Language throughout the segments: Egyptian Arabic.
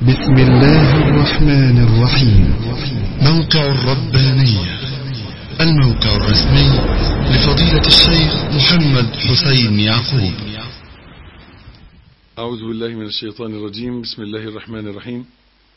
بسم الله الرحمن الرحيم موقع الربانية الموقع الرسمي لفضيلة الشيخ محمد حسين يعقوب أعوذ بالله من الشيطان الرجيم بسم الله الرحمن الرحيم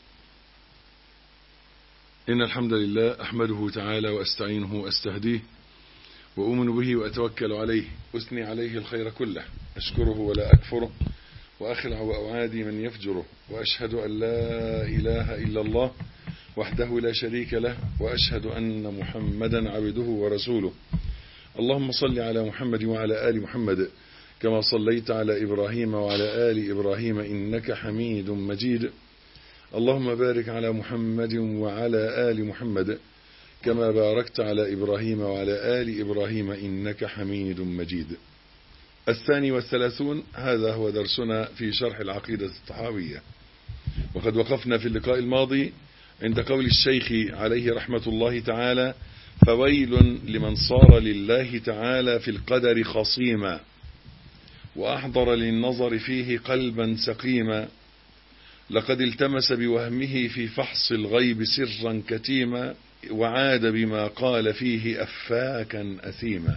إن الحمد لله أحمده تعالى وأستعينه وأستهديه وأؤمن به وأتوكل عليه أثني عليه الخير كله أشكره ولا أكفره وأخلع وأعادي من يفجره وأشهد أن لا إله إلا الله وحده لا شريك له وأشهد أن محمدا عبده ورسوله اللهم صل على محمد وعلى آل محمد كما صليت على إبراهيم وعلى آل إبراهيم إنك حميد مجيد اللهم بارك على محمد وعلى آل محمد كما باركت على إبراهيم وعلى آل إبراهيم إنك حميد مجيد الثاني والثلاثون هذا هو درسنا في شرح العقيدة الطحاوية وقد وقفنا في اللقاء الماضي عند قول الشيخ عليه رحمة الله تعالى فويل لمن صار لله تعالى في القدر خصيما وأحضر للنظر فيه قلبا سقيما لقد التمس بوهمه في فحص الغيب سرا كتيما وعاد بما قال فيه أفاكا أثيما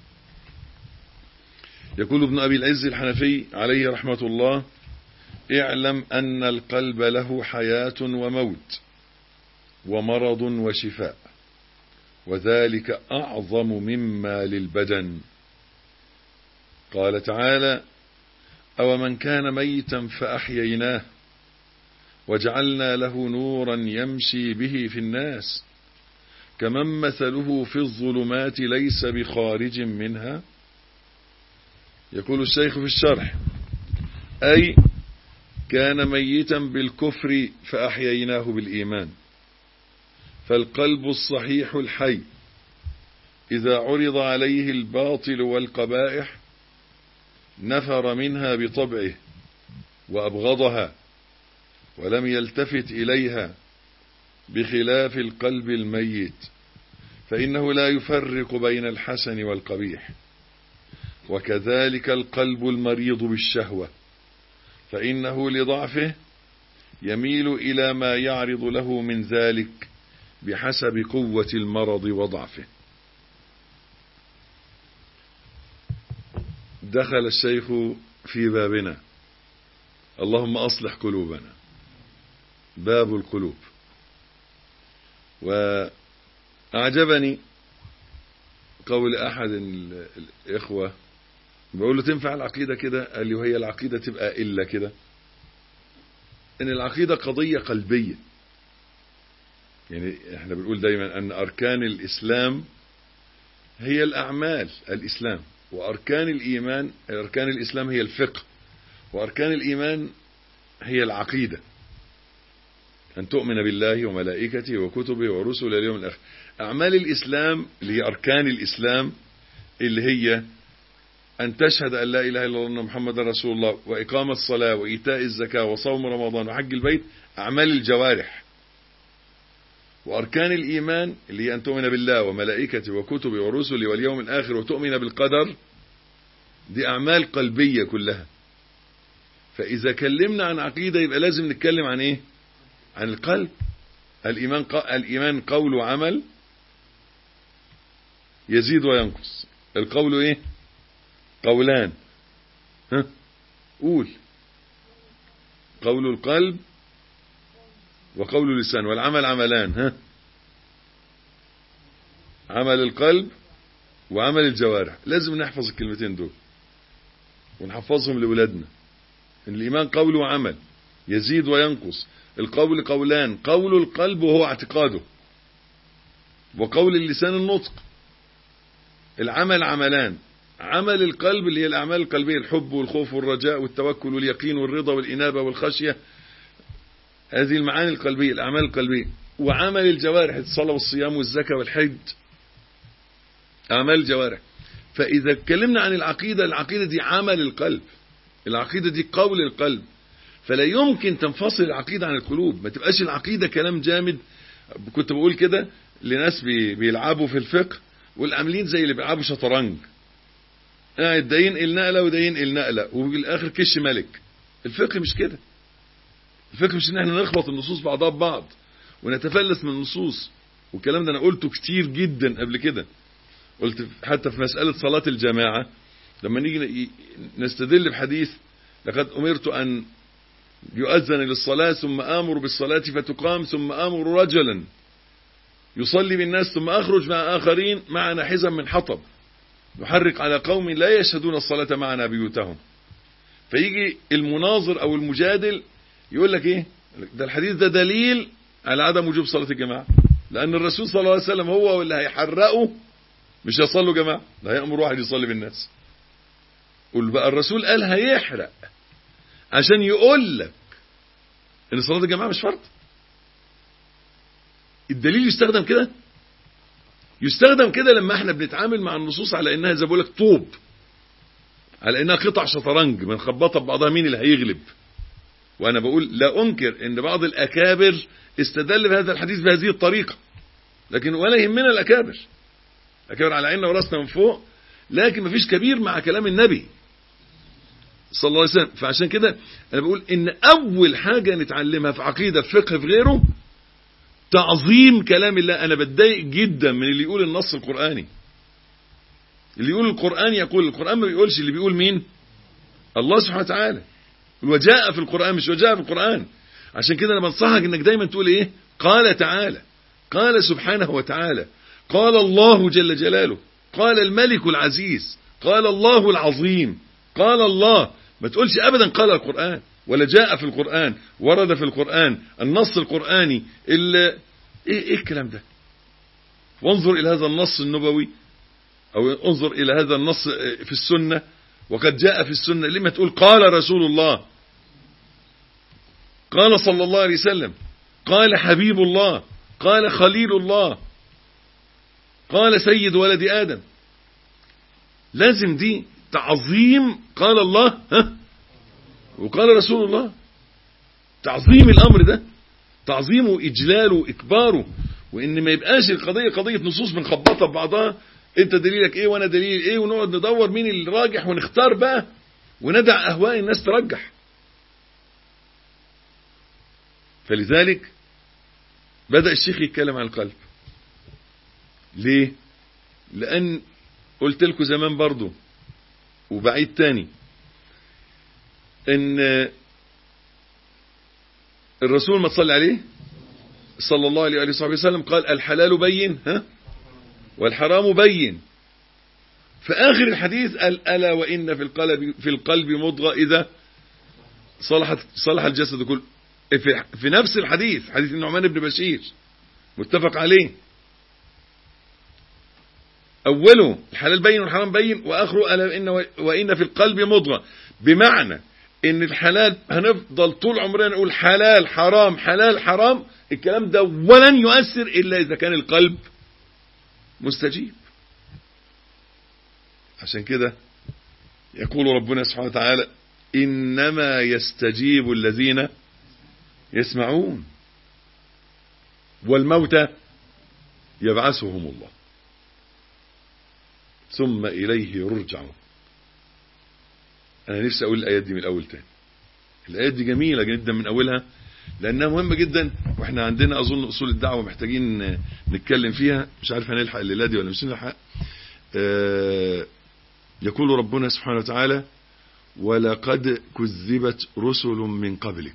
يقول ابن أبي العز الحنفي عليه رحمة الله اعلم أن القلب له حياة وموت ومرض وشفاء وذلك أعظم مما للبدن قال تعالى أو من كان ميتا فأحييناه وجعلنا له نورا يمشي به في الناس كمن مثله في الظلمات ليس بخارج منها يقول الشيخ في الشرح أي كان ميتا بالكفر فأحييناه بالإيمان فالقلب الصحيح الحي إذا عرض عليه الباطل والقبائح نفر منها بطبعه وأبغضها ولم يلتفت إليها بخلاف القلب الميت فإنه لا يفرق بين الحسن والقبيح وكذلك القلب المريض بالشهوة فإنه لضعفه يميل إلى ما يعرض له من ذلك بحسب قوة المرض وضعفه دخل الشيخ في بابنا اللهم أصلح قلوبنا باب القلوب وأعجبني قول أحد الإخوة بقول له تنفع العقيدة كده قال لي وهي العقيدة تبقى إلا كده إن العقيدة قضية قلبية يعني احنا بنقول دايما أن أركان الإسلام هي الأعمال الإسلام وأركان الإيمان أركان الإسلام هي الفقه وأركان الإيمان هي العقيدة أن تؤمن بالله وملائكته وكتبه ورسله اليوم الآخر أعمال الإسلام اللي هي أركان الإسلام اللي هي أن تشهد أن لا إله إلا الله أن محمد رسول الله وإقام الصلاة وإيتاء الزكاة وصوم رمضان وحج البيت أعمال الجوارح وأركان الإيمان اللي هي أن تؤمن بالله وملائكته وكتبه ورسله واليوم الآخر وتؤمن بالقدر دي أعمال قلبية كلها فإذا كلمنا عن عقيدة يبقى لازم نتكلم عن إيه عن القلب الإيمان, الإيمان قول وعمل يزيد وينقص القول إيه قولان ها قول قول القلب وقول اللسان والعمل عملان ها عمل القلب وعمل الجوارح لازم نحفظ الكلمتين دول ونحفظهم لولادنا ان الايمان قول وعمل يزيد وينقص القول قولان قول القلب وهو اعتقاده وقول اللسان النطق العمل عملان عمل القلب اللي هي الأعمال القلبية الحب والخوف والرجاء والتوكل واليقين والرضا والإنابة والخشية هذه المعاني القلبية الأعمال القلبية وعمل الجوارح الصلاة والصيام والزكاة والحج أعمال الجوارح فإذا اتكلمنا عن العقيدة العقيدة دي عمل القلب العقيدة دي قول القلب فلا يمكن تنفصل العقيدة عن القلوب ما تبقاش العقيدة كلام جامد كنت بقول كده لناس بيلعبوا في الفقه والعاملين زي اللي بيلعبوا شطرنج قاعد ده ينقل نقلة وده ينقل نقلة وفي الآخر كش ملك الفقه مش كده الفكرة مش ان احنا نخبط النصوص بعضها ببعض ونتفلس من النصوص والكلام ده انا قلته كتير جدا قبل كده قلت حتى في مسألة صلاة الجماعة لما نيجي نستدل بحديث لقد أمرت أن يؤذن للصلاة ثم آمر بالصلاة فتقام ثم آمر رجلا يصلي بالناس ثم أخرج مع آخرين معنا حزم من حطب نحرق على قوم لا يشهدون الصلاة معنا بيوتهم فيجي المناظر أو المجادل يقول لك إيه ده الحديث ده دليل على عدم وجوب صلاة الجماعة لأن الرسول صلى الله عليه وسلم هو واللي هيحرقه مش هيصلوا جماعة ده هيأمر واحد يصلي بالناس قول بقى الرسول قال هيحرق عشان يقول لك ان صلاة الجماعة مش فرض الدليل يستخدم كده يستخدم كده لما احنا بنتعامل مع النصوص على انها زي بقول لك طوب على انها قطع شطرنج بنخبطها ببعضها مين اللي هيغلب وانا بقول لا انكر ان بعض الاكابر استدل بهذا الحديث بهذه الطريقة لكن ولا يهمنا الاكابر الاكابر على عيننا وراسنا من فوق لكن مفيش كبير مع كلام النبي صلى الله عليه وسلم فعشان كده انا بقول ان اول حاجة نتعلمها في عقيدة في فقه في غيره تعظيم كلام الله انا بتضايق جدا من اللي يقول النص القرآني اللي يقول القرآن يقول القرآن ما بيقولش اللي بيقول مين الله سبحانه وتعالى وجاء في القرآن مش وجاء في القرآن عشان كده انا بنصحك انك دايما تقول ايه قال تعالى قال سبحانه وتعالى قال الله جل جلاله قال الملك العزيز قال الله العظيم قال الله ما تقولش ابدا قال القرآن ولا جاء في القرآن ورد في القرآن النص القرآني ايه, ايه الكلام ده وانظر الى هذا النص النبوي او انظر الى هذا النص في السنة وقد جاء في السنة لما تقول قال رسول الله قال صلى الله عليه وسلم قال حبيب الله قال خليل الله قال سيد ولد آدم لازم دي تعظيم قال الله ها وقال رسول الله تعظيم الأمر ده تعظيمه إجلاله إكباره وإن ما يبقاش القضية قضية نصوص بنخبطها ببعضها انت دليلك ايه وانا دليل ايه ونقعد ندور مين اللي راجح ونختار بقى وندع اهواء الناس ترجح فلذلك بدأ الشيخ يتكلم عن القلب ليه لان قلت لكم زمان برضو وبعيد تاني ان الرسول ما تصلي عليه صلى الله عليه وآله وسلم قال الحلال بين ها والحرام بين في آخر الحديث قال ألا وإن في القلب في القلب مضغة إذا صلحت صلح الجسد كله في, في نفس الحديث حديث النعمان بن بشير متفق عليه أوله الحلال بين والحرام بين وآخره ألا إن وإن في القلب مضغة بمعنى إن الحلال هنفضل طول عمرنا نقول حلال حرام حلال حرام الكلام ده ولن يؤثر إلا إذا كان القلب مستجيب عشان كده يقول ربنا سبحانه وتعالى إنما يستجيب الذين يسمعون والموتى يبعثهم الله ثم إليه يرجعون أنا نفسي أقول الآيات دي من الأول تاني الآيات دي جميلة جدا من أولها لأنها مهمة جدا وإحنا عندنا أظن أصول الدعوة محتاجين نتكلم فيها مش عارف هنلحق الليلة دي ولا مش هنلحق أه يقول ربنا سبحانه وتعالى ولقد كذبت رسل من قبلك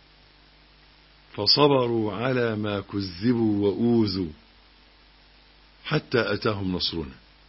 فصبروا على ما كذبوا وأوذوا حتى أتاهم نصرنا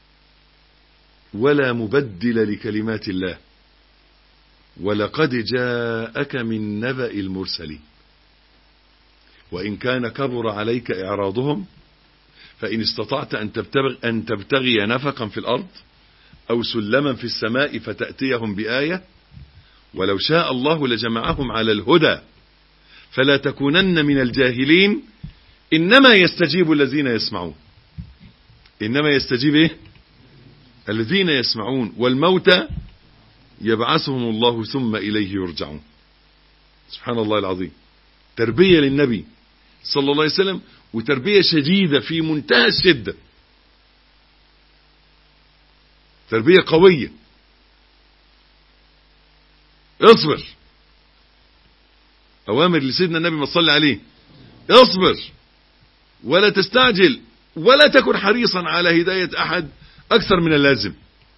ولا مبدل لكلمات الله ولقد جاءك من نبأ المرسلين وإن كان كبر عليك إعراضهم فإن استطعت أن تبتغي, أن تبتغي نفقا في الأرض أو سلما في السماء فتأتيهم بآية ولو شاء الله لجمعهم على الهدى فلا تكونن من الجاهلين إنما يستجيب الذين يسمعون إنما يستجيب إيه الذين يسمعون والموتى يبعثهم الله ثم إليه يرجعون سبحان الله العظيم تربية للنبي صلى الله عليه وسلم وتربية شديدة في منتهى الشدة تربية قوية اصبر أوامر لسيدنا النبي ما تصلي عليه اصبر ولا تستعجل ولا تكن حريصا على هداية أحد أكثر من اللازم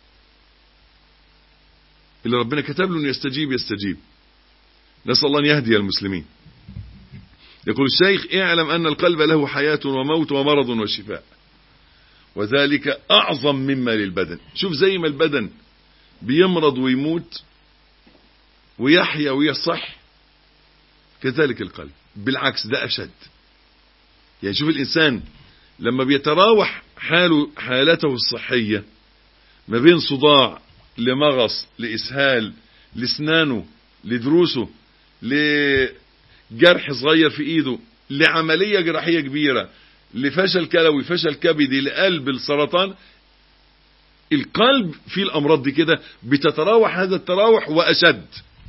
اللي ربنا كتب له أن يستجيب يستجيب نسأل الله أن يهدي المسلمين يقول الشيخ اعلم أن القلب له حياة وموت ومرض وشفاء وذلك أعظم مما للبدن شوف زي ما البدن بيمرض ويموت ويحيا ويصح كذلك القلب بالعكس ده أشد يعني شوف الإنسان لما بيتراوح حاله حالته الصحية ما بين صداع لمغص لإسهال لسنانه لدروسه لجرح صغير في إيده لعملية جراحية كبيرة لفشل كلوي فشل كبدي لقلب السرطان القلب في الأمراض دي كده بتتراوح هذا التراوح وأشد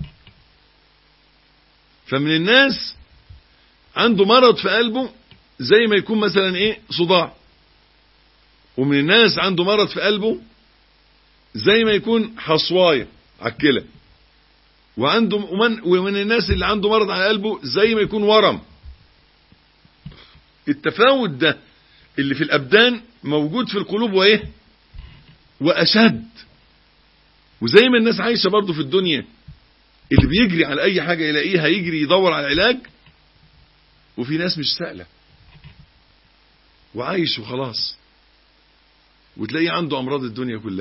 فمن الناس عنده مرض في قلبه زي ما يكون مثلا ايه صداع ومن الناس عنده مرض في قلبه زي ما يكون حصوايه على الكلى وعنده ومن, ومن الناس اللي عنده مرض على قلبه زي ما يكون ورم التفاوت ده اللي في الابدان موجود في القلوب وايه واشد وزي ما الناس عايشه برضه في الدنيا اللي بيجري على اي حاجه يلاقيها يجري يدور على العلاج وفي ناس مش سائله وعايش وخلاص وتلاقيه عنده امراض الدنيا كلها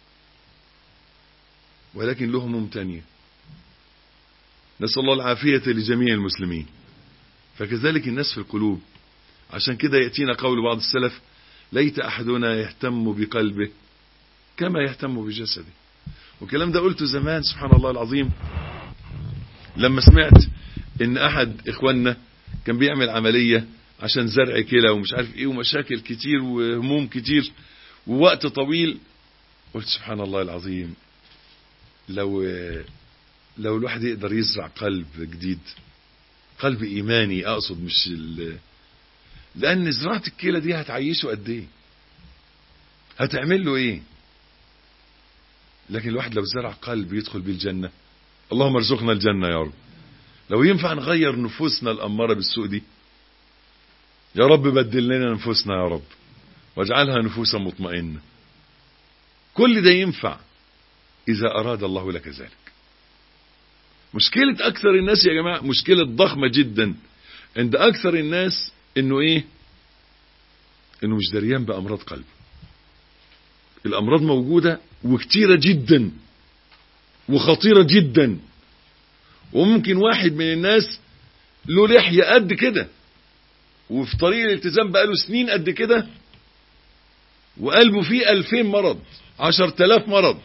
ولكن له هموم تانية نسأل الله العافية لجميع المسلمين فكذلك الناس في القلوب عشان كده يأتينا قول بعض السلف ليت أحدنا يهتم بقلبه كما يهتم بجسده والكلام ده قلته زمان سبحان الله العظيم لما سمعت ان احد اخواننا كان بيعمل عملية عشان زرع كلى ومش عارف ايه ومشاكل كتير وهموم كتير ووقت طويل قلت سبحان الله العظيم لو لو الواحد يقدر يزرع قلب جديد قلب ايماني اقصد مش ال... لان زراعة الكلى دي هتعيشه قد ايه هتعمل له ايه لكن الواحد لو زرع قلب يدخل بيه الجنة اللهم ارزقنا الجنة يا رب لو ينفع نغير نفوسنا الأمارة بالسوء دي يا رب بدل لنا نفوسنا يا رب واجعلها نفوسا مطمئنة كل ده ينفع إذا أراد الله لك ذلك مشكلة أكثر الناس يا جماعة مشكلة ضخمة جدا عند أكثر الناس إنه إيه إنه مش دريان بأمراض قلب الأمراض موجودة وكتيرة جدا وخطيرة جدا وممكن واحد من الناس له لحية قد كده وفي طريق الالتزام بقاله سنين قد كده وقلبه فيه ألفين مرض عشر تلاف مرض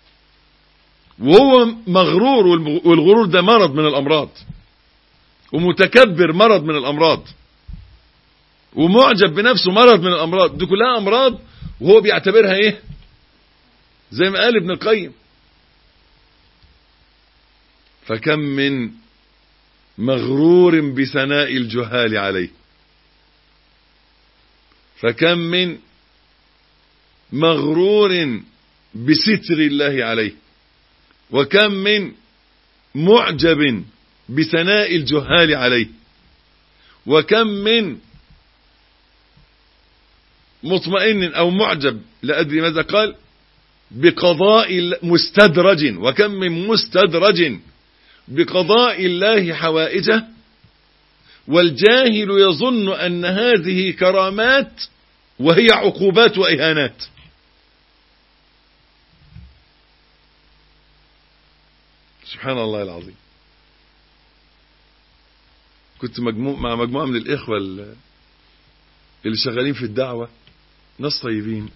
وهو مغرور والغرور ده مرض من الأمراض ومتكبر مرض من الأمراض ومعجب بنفسه مرض من الأمراض دي كلها أمراض وهو بيعتبرها ايه زي ما قال ابن القيم فكم من مغرور بثناء الجهال عليه فكم من مغرور بستر الله عليه وكم من معجب بثناء الجهال عليه وكم من مطمئن او معجب لا ادري ماذا قال بقضاء مستدرج وكم من مستدرج بقضاء الله حوائجه والجاهل يظن ان هذه كرامات وهي عقوبات واهانات سبحان الله العظيم كنت مجموع مع مجموعة من الإخوة اللي شغالين في الدعوة ناس طيبين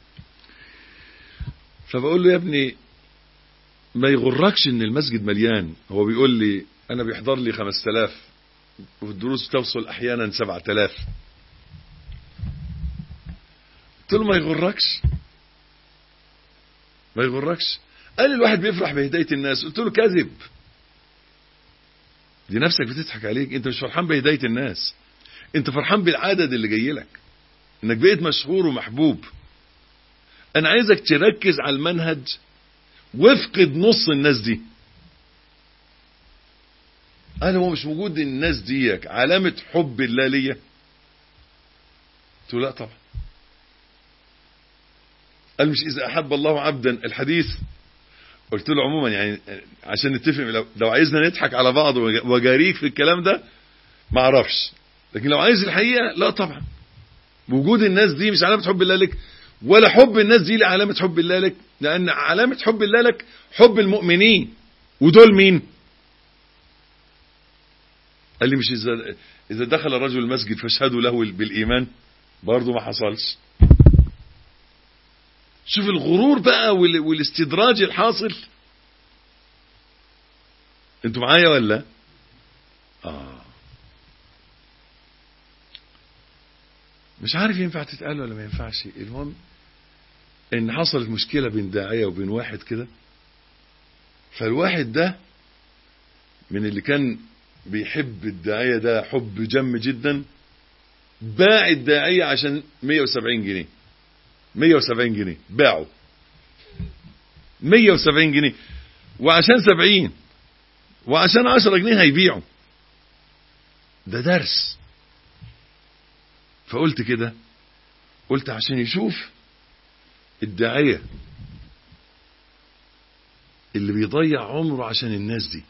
فبقول له يا ابني ما يغركش ان المسجد مليان هو بيقول لي انا بيحضر لي 5000 وفي الدروس توصل احيانا 7000 قلت له ما يغركش ما يغركش قال لي الواحد بيفرح بهداية الناس قلت له كذب دي نفسك بتضحك عليك انت مش فرحان بهداية الناس انت فرحان بالعدد اللي جاي لك انك بقيت مشهور ومحبوب انا عايزك تركز على المنهج وافقد نص الناس دي قال هو مش وجود الناس ديك علامة حب الله ليا قلت له لا طبعا قال مش إذا أحب الله عبدا الحديث قلت له عموما يعني عشان نتفق لو, لو عايزنا نضحك على بعض وجاريك في الكلام ده ما اعرفش لكن لو عايز الحقيقة لا طبعا وجود الناس دي مش علامة حب الله لك ولا حب الناس دي لعلامة حب الله لك لأن علامة حب الله لك حب المؤمنين ودول مين قال لي مش إذا, إذا دخل الرجل المسجد فاشهدوا له بالإيمان برضه ما حصلش شوف الغرور بقى والاستدراج الحاصل انتوا معايا ولا اه مش عارف ينفع تتقال ولا ما ينفعش المهم ان حصلت مشكلة بين داعية وبين واحد كده فالواحد ده من اللي كان بيحب الداعية ده حب جم جدا باع الداعية عشان 170 جنيه 170 جنيه باعوا 170 جنيه وعشان 70 وعشان 10 جنيه هيبيعوا ده درس فقلت كده قلت عشان يشوف الداعية اللي بيضيع عمره عشان الناس دي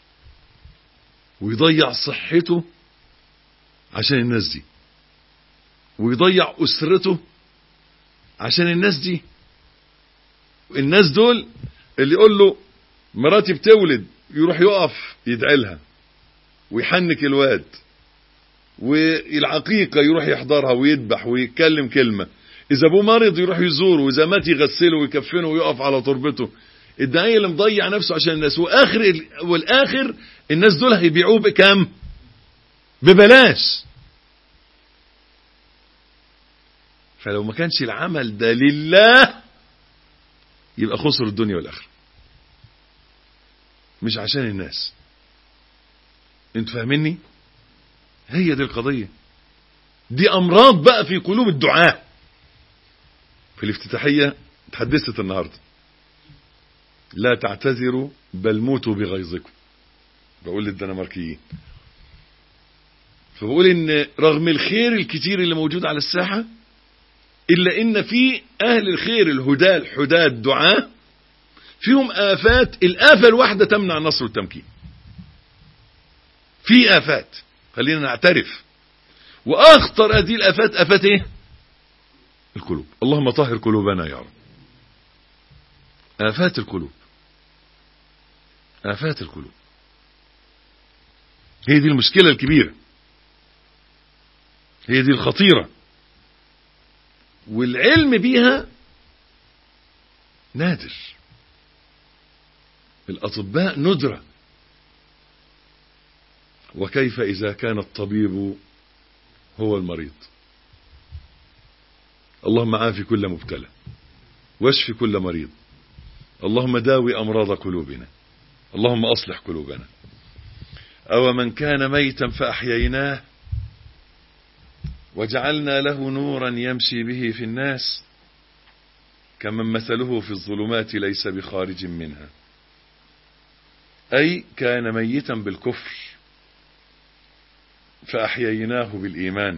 ويضيع صحته عشان الناس دي ويضيع أسرته عشان الناس دي الناس دول اللي يقول له مراتي بتولد يروح يقف يدعي لها ويحنك الواد والعقيقة يروح يحضرها ويذبح ويتكلم كلمة إذا أبوه مرض يروح يزوره وإذا مات يغسله ويكفنه ويقف على تربته الداعية اللي مضيع نفسه عشان الناس وآخر والآخر الناس دول هيبيعوه بكام ببلاش فلو ما كانش العمل ده لله يبقى خسر الدنيا والآخرة مش عشان الناس انتوا فاهميني هي دي القضية دي أمراض بقى في قلوب الدعاة في الافتتاحية تحدثت النهاردة لا تعتذروا بل موتوا بغيظكم بقول للدنماركيين فبقول ان رغم الخير الكتير اللي موجود على الساحة إلا إن في أهل الخير الهداة الحداة الدعاة فيهم آفات الآفة الواحدة تمنع النصر والتمكين في آفات خلينا نعترف وأخطر هذه الآفات آفات إيه القلوب اللهم طهر قلوبنا يا رب آفات القلوب آفات القلوب هي دي المشكلة الكبيرة هي دي الخطيرة والعلم بيها نادر الأطباء ندرة وكيف إذا كان الطبيب هو المريض اللهم عافي كل مبتلى واشفي كل مريض اللهم داوي أمراض قلوبنا اللهم أصلح قلوبنا أو من كان ميتا فأحييناه وجعلنا له نورا يمشي به في الناس كمن مثله في الظلمات ليس بخارج منها أي كان ميتا بالكفر فأحييناه بالإيمان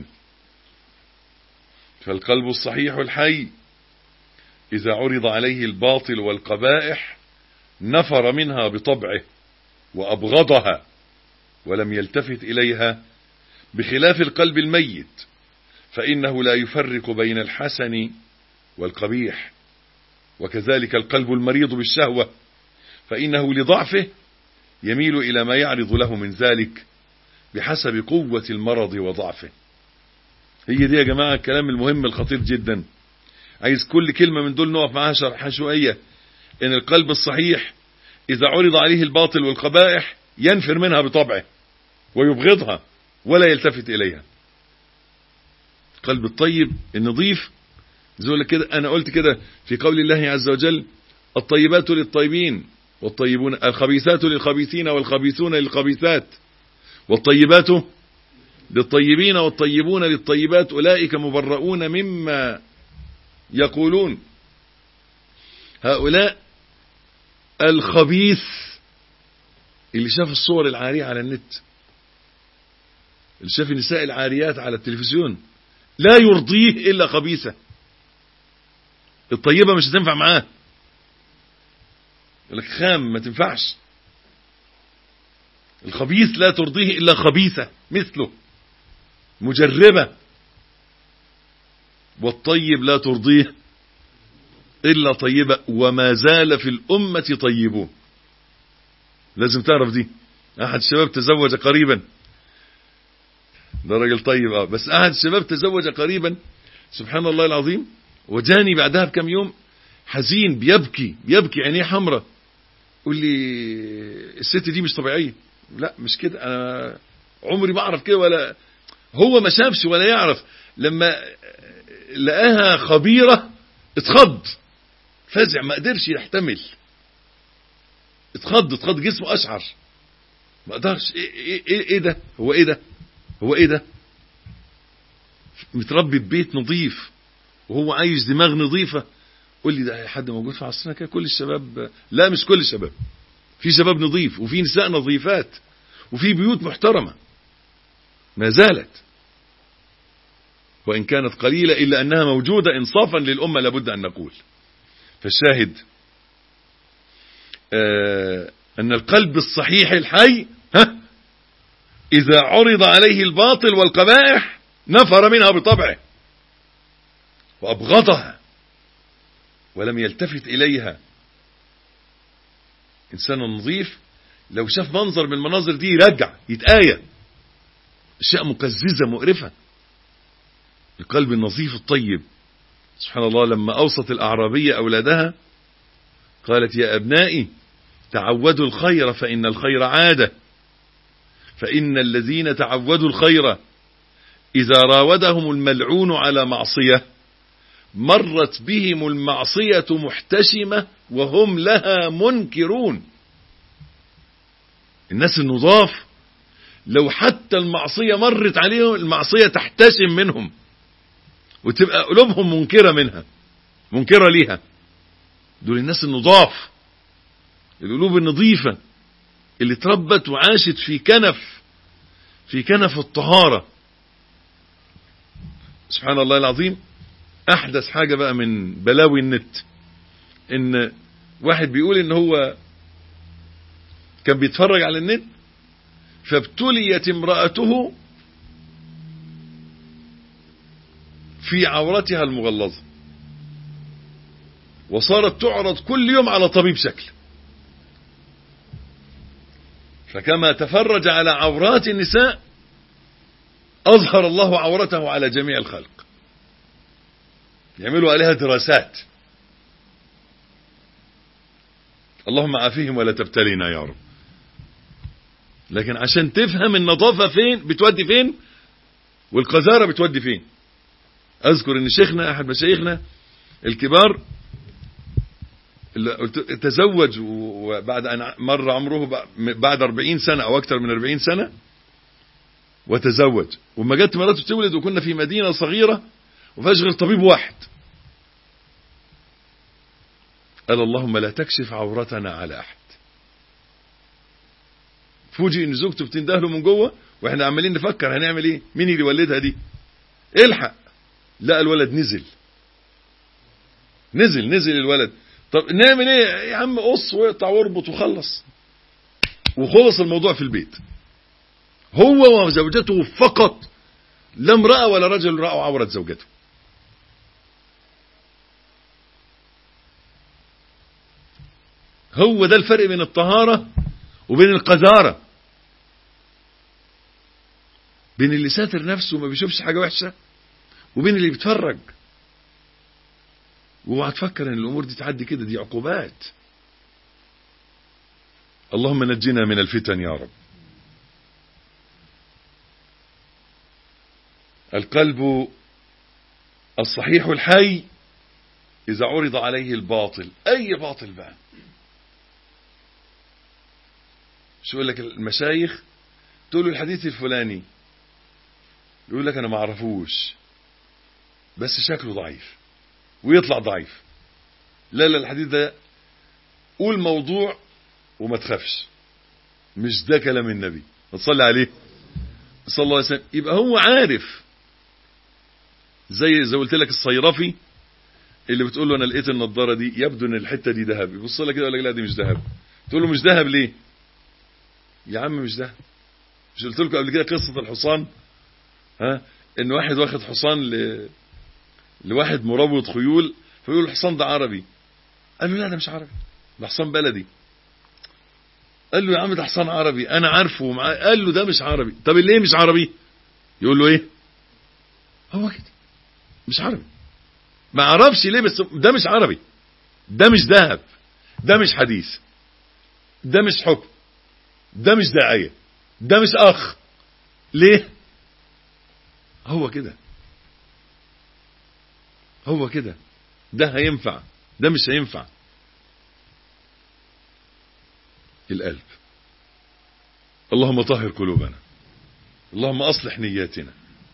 فالقلب الصحيح الحي إذا عرض عليه الباطل والقبائح نفر منها بطبعه وأبغضها ولم يلتفت إليها بخلاف القلب الميت فإنه لا يفرق بين الحسن والقبيح وكذلك القلب المريض بالشهوة فإنه لضعفه يميل إلى ما يعرض له من ذلك بحسب قوة المرض وضعفه هي دي يا جماعة الكلام المهم الخطير جدا عايز كل كلمة من دول نقف معاها شرحة شوية ان القلب الصحيح اذا عرض عليه الباطل والقبائح ينفر منها بطبعه ويبغضها ولا يلتفت اليها القلب الطيب النظيف زي كده انا قلت كده في قول الله عز وجل الطيبات للطيبين والطيبون الخبيثات للخبيثين والخبيثون للخبيثات والطيبات للطيبين والطيبون للطيبات أولئك مبرؤون مما يقولون هؤلاء الخبيث اللي شاف الصور العارية على النت اللي شاف النساء العاريات على التلفزيون لا يرضيه إلا خبيثة الطيبة مش هتنفع معاه يقول لك خام ما تنفعش الخبيث لا ترضيه إلا خبيثة مثله مجربة والطيب لا ترضيه إلا طيبة وما زال في الأمة طيبون لازم تعرف دي أحد الشباب تزوج قريبا ده راجل طيب اه بس أحد الشباب تزوج قريبا سبحان الله العظيم وجاني بعدها بكم يوم حزين بيبكي بيبكي عينيه حمراء قول لي الست دي مش طبيعية لا مش كده أنا عمري ما أعرف كده ولا هو ما شافش ولا يعرف لما لقاها خبيرة اتخض فزع ما قدرش يحتمل اتخض اتخض جسمه اشعر ما قدرش ايه, ايه, ايه, ايه ده هو ايه ده هو ايه ده متربي ببيت نظيف وهو عايش دماغ نظيفة قول لي ده حد موجود في عصرنا كده كل الشباب لا مش كل الشباب في شباب نظيف وفي نساء نظيفات وفي بيوت محترمة ما زالت وإن كانت قليلة إلا أنها موجودة إنصافا للأمة لابد أن نقول فالشاهد آه أن القلب الصحيح الحي ها إذا عرض عليه الباطل والقبائح نفر منها بطبعه وأبغضها ولم يلتفت إليها إنسان نظيف لو شاف منظر من المناظر دي يرجع يتآية أشياء مقززة مقرفة القلب النظيف الطيب سبحان الله لما أوصت الأعرابية أولادها قالت يا أبنائي تعودوا الخير فإن الخير عادة فإن الذين تعودوا الخير إذا راودهم الملعون على معصية مرت بهم المعصية محتشمة وهم لها منكرون الناس النضاف لو حتى المعصية مرت عليهم المعصية تحتشم منهم وتبقى قلوبهم منكرة منها منكرة ليها دول الناس النضاف القلوب النظيفة اللي تربت وعاشت في كنف في كنف الطهارة سبحان الله العظيم احدث حاجة بقى من بلاوي النت ان واحد بيقول ان هو كان بيتفرج على النت فابتليت امرأته في عورتها المغلظة وصارت تعرض كل يوم على طبيب شكل فكما تفرج على عورات النساء أظهر الله عورته على جميع الخلق يعملوا عليها دراسات اللهم عافيهم ولا تبتلينا يا رب لكن عشان تفهم النظافة فين بتودي فين والقذارة بتودي فين اذكر ان شيخنا احد مشايخنا الكبار اللي تزوج وبعد ان مر عمره بعد 40 سنة او اكثر من 40 سنة وتزوج وما جت مراته تولد وكنا في مدينة صغيرة وفيهاش غير طبيب واحد قال اللهم لا تكشف عورتنا على احد فوجئ ان زوجته بتندهله من جوه واحنا عمالين نفكر هنعمل ايه مين اللي ولدها دي الحق لا الولد نزل نزل نزل الولد طب نعمل ايه يا عم قص واقطع واربط وخلص وخلص الموضوع في البيت هو وزوجته فقط لا امرأة ولا رجل رأوا عورة زوجته هو ده الفرق بين الطهارة وبين القذارة بين اللي ساتر نفسه وما بيشوفش حاجة وحشة وبين اللي بيتفرج واوعى تفكر ان الامور دي تعدي كده دي عقوبات اللهم نجنا من الفتن يا رب القلب الصحيح الحي اذا عرض عليه الباطل اي باطل بقى شو يقول لك المشايخ تقول له الحديث الفلاني يقول لك انا ما اعرفوش بس شكله ضعيف ويطلع ضعيف لا لا الحديث ده قول موضوع وما تخافش مش ده كلام النبي تصلي عليه صلى الله عليه وسلم يبقى هو عارف زي زي قلت لك الصيرفي اللي بتقول له انا لقيت النضاره دي يبدو ان الحته دي ذهب يبص لك كده يقول لك لا دي مش ذهب تقول له مش ذهب ليه يا عم مش ذهب مش قلت لكم قبل كده قصه الحصان ها ان واحد واخد حصان ل... لواحد مروض خيول فيقول الحصان ده عربي قال له لا ده مش عربي ده حصان بلدي قال له يا عم ده حصان عربي انا عارفه ومعاه قال له ده مش عربي طب ليه مش عربي يقول له ايه هو كده مش عربي ما اعرفش ليه بس ده مش عربي ده مش ذهب ده مش حديث ده مش حكم ده مش داعية ده مش اخ ليه هو كده هو كده ده هينفع ده مش هينفع القلب اللهم طهر قلوبنا اللهم اصلح نياتنا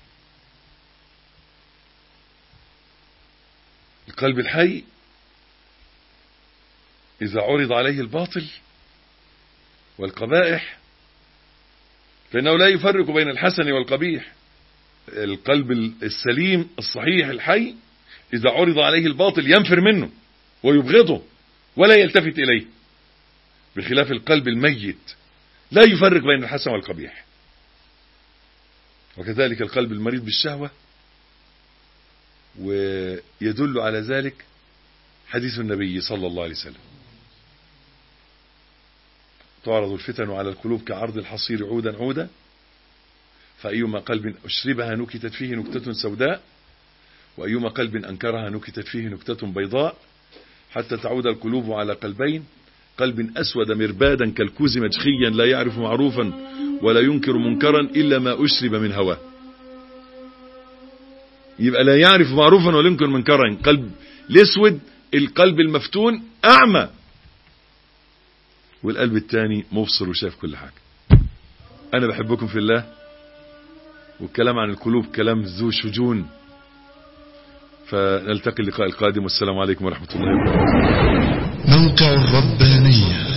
القلب الحي إذا عرض عليه الباطل والقبائح فإنه لا يفرق بين الحسن والقبيح القلب السليم الصحيح الحي إذا عرض عليه الباطل ينفر منه ويبغضه ولا يلتفت إليه بخلاف القلب الميت لا يفرق بين الحسن والقبيح وكذلك القلب المريض بالشهوة ويدل على ذلك حديث النبي صلى الله عليه وسلم تعرض الفتن على القلوب كعرض الحصير عودا عودا فأيما قلب أشربها نكتت فيه نكتة سوداء وأيما قلب أنكرها نكتت فيه نكتة بيضاء حتى تعود القلوب على قلبين قلب أسود مربادا كالكوز مجخيا لا يعرف معروفا ولا ينكر منكرا إلا ما أشرب من هواه يبقى لا يعرف معروفا ولا ينكر منكرا قلب الاسود القلب المفتون اعمى والقلب الثاني مبصر وشايف كل حاجة انا بحبكم في الله والكلام عن القلوب كلام ذو شجون فنلتقي اللقاء القادم والسلام عليكم ورحمة الله وبركاته موقع الربانية